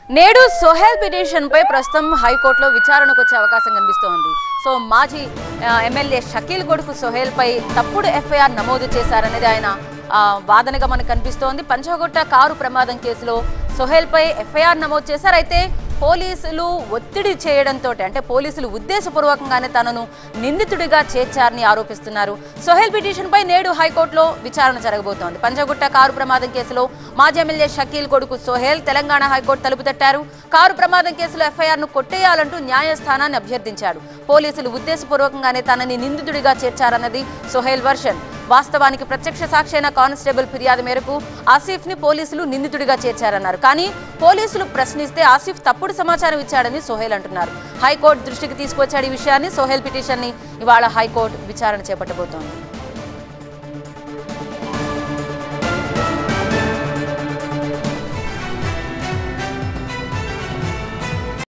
నేడు సోహెల్ పిటిషన్ పై ప్రస్తుతం హైకోర్టులో విచారణకు వచ్చే అవకాశం కనిపిస్తోంది సో మాజీ ఆ, ఎమ్మెల్యే షకీల్ కొడుకు సోహెల్ పై తప్పుడు ఎఫ్ఐఆర్ నమోదు చేశారనేది ఆయన ఆ, వాదనగా మనకు కనిపిస్తోంది పంచగొట్ట కారు ప్రమాదం కేసులో సోహెల్ పై ఎఫ్ఐఆర్ నమోదు చేశారు అయితే పోలీసులు ఒత్తిడి చేయడంతో అంటే పోలీసులు ఉద్దేశపూర్వకంగానే తనను నిందితుడిగా చేర్చారని ఆరోపిస్తున్నారు సోహెల్ పిటిషన్ పై నేడు హైకోర్టులో విచారణ జరగబోతోంది పంజగుట్ట కారు ప్రమాదం కేసులో మాజీ ఎమ్మెల్యే షకీల్ కొడుకు సోహెల్ తెలంగాణ హైకోర్టు తలుపు తట్టారు కారు ప్రమాదం కేసులో ఎఫ్ఐఆర్ ను కొట్టేయాలంటూ న్యాయస్థానాన్ని అభ్యర్థించాడు పోలీసులు ఉద్దేశపూర్వకంగానే తనని నిందితుడిగా చేర్చారన్నది సోహెల్ వర్షన్ వాస్తవానికి ప్రత్యక్ష సాక్షి అయిన కానిస్టేబుల్ ఫిర్యాదు మేరకు ఆసిఫ్ ని పోలీసులు నిందితుడిగా చేర్చారన్నారు కానీ పోలీసులు ప్రశ్నిస్తే ఆసిఫ్ తప్పుడు సమాచారం ఇచ్చాడని సోహెల్ అంటున్నారు హైకోర్టు దృష్టికి తీసుకొచ్చాడు ఈ విషయాన్ని సోహెల్ పిటిషన్ ని ఇవాళ హైకోర్టు విచారణ చేపట్టబోతోంది